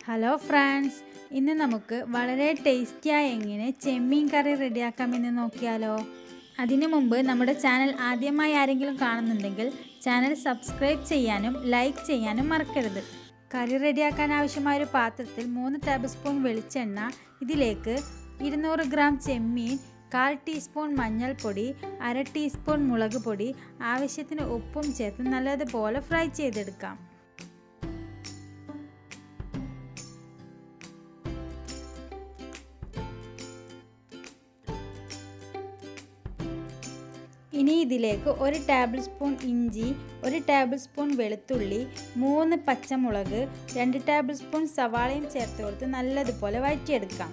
hello friends ഇന്ന് നമുക്ക് വളരെ ടേസ്റ്റിയായ എങ്ങനെ ചെമ്മീൻ കറി റെഡിയാക്കാമെന്ന് നോക്കിയാലോ അതിനു മുമ്പ് നമ്മുടെ ചാനൽ ആദ്യമായി ആരെങ്കിലും കാണുന്നുണ്ടെങ്കിൽ ചാനൽ സബ്സ്ക്രൈബ് ചെയ്യാനും ലൈക്ക് ചെയ്യാനും മറക്കരുത് കറി റെഡിയാക്കാൻ ആവശ്യമായ ഒരു പാത്രത്തിൽ മൂന്ന് ടേബിൾ സ്പൂൺ വെളിച്ചെണ്ണ ഇതിലേക്ക് ഇരുന്നൂറ് ഗ്രാം ചെമ്മീൻ കാൽ ടീസ്പൂൺ മഞ്ഞൾപ്പൊടി അര ടീസ്പൂൺ മുളക് പൊടി ആവശ്യത്തിന് ഉപ്പും ചേർത്ത് നല്ലതുപോലെ ഫ്രൈ ചെയ്തെടുക്കാം ഇനി ഇതിലേക്ക് ഒരു ടേബിൾ സ്പൂൺ ഇഞ്ചി ഒരു ടേബിൾ സ്പൂൺ വെളുത്തുള്ളി മൂന്ന് പച്ചമുളക് രണ്ട് ടേബിൾ സ്പൂൺ സവാളയും ചേർത്ത് കൊടുത്ത് നല്ലതുപോലെ വഴറ്റിയെടുക്കാം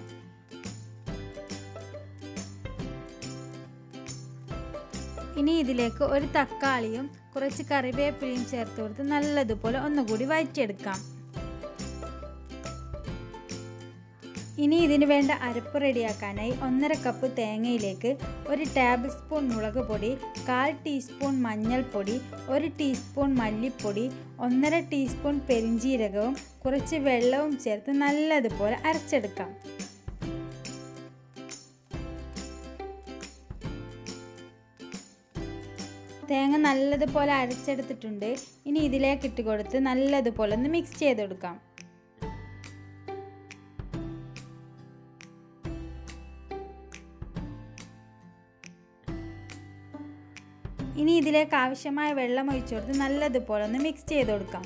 ഇനി ഇതിലേക്ക് ഒരു തക്കാളിയും കുറച്ച് കറിവേപ്പിലയും ചേർത്ത് കൊടുത്ത് നല്ലതുപോലെ ഒന്നുകൂടി വഴറ്റിയെടുക്കാം ഇനി ഇതിന് വേണ്ട അരപ്പ് റെഡിയാക്കാനായി ഒന്നര കപ്പ് തേങ്ങയിലേക്ക് ഒരു ടേബിൾ സ്പൂൺ മുളക് പൊടി കാൽ ടീസ്പൂൺ മഞ്ഞൾപ്പൊടി ഒരു ടീസ്പൂൺ മല്ലിപ്പൊടി ഒന്നര ടീസ്പൂൺ പെരിഞ്ചീരകവും കുറച്ച് വെള്ളവും ചേർത്ത് നല്ലതുപോലെ അരച്ചെടുക്കാം തേങ്ങ നല്ലതുപോലെ അരച്ചെടുത്തിട്ടുണ്ട് ഇനി ഇതിലേക്ക് ഇട്ട് കൊടുത്ത് നല്ലതുപോലെ ഒന്ന് മിക്സ് ചെയ്തെടുക്കാം ഇനി ഇതിലേക്ക് ആവശ്യമായ വെള്ളം ഒഴിച്ചു കൊടുത്ത് നല്ലതുപോലെ ഒന്ന് മിക്സ് ചെയ്ത് കൊടുക്കാം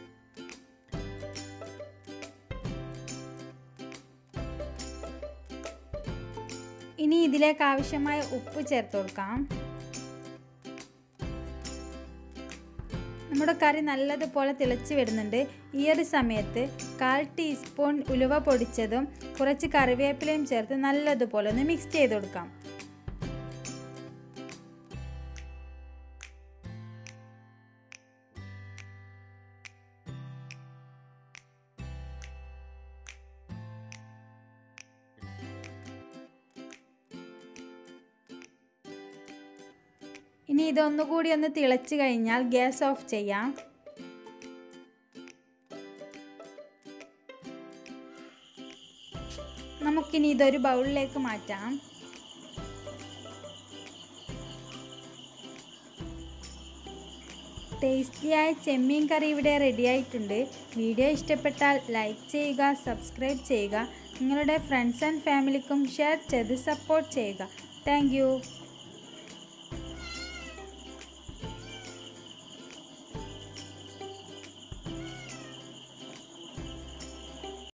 ഇനി ഇതിലേക്ക് ആവശ്യമായ ഉപ്പ് ചേർത്ത് കൊടുക്കാം നമ്മുടെ കറി നല്ലതുപോലെ തിളച്ച് വരുന്നുണ്ട് ഈ ഒരു സമയത്ത് കാൽ ടീസ്പൂൺ ഉലുവ പൊടിച്ചതും കുറച്ച് കറിവേപ്പിലയും ചേർത്ത് നല്ലതുപോലെ ഒന്ന് മിക്സ് ചെയ്ത് കൊടുക്കാം ഇനി ഇതൊന്നുകൂടി ഒന്ന് തിളച്ച് കഴിഞ്ഞാൽ ഗ്യാസ് ഓഫ് ചെയ്യാം നമുക്കിനി ഇതൊരു ബൗളിലേക്ക് മാറ്റാം ടേസ്റ്റിയായ ചെമ്മീൻ കറി ഇവിടെ റെഡി ആയിട്ടുണ്ട് വീഡിയോ ഇഷ്ടപ്പെട്ടാൽ ലൈക്ക് ചെയ്യുക സബ്സ്ക്രൈബ് ചെയ്യുക നിങ്ങളുടെ ഫ്രണ്ട്സ് ആൻഡ് ഫാമിലിക്കും ഷെയർ ചെയ്ത് സപ്പോർട്ട് ചെയ്യുക താങ്ക്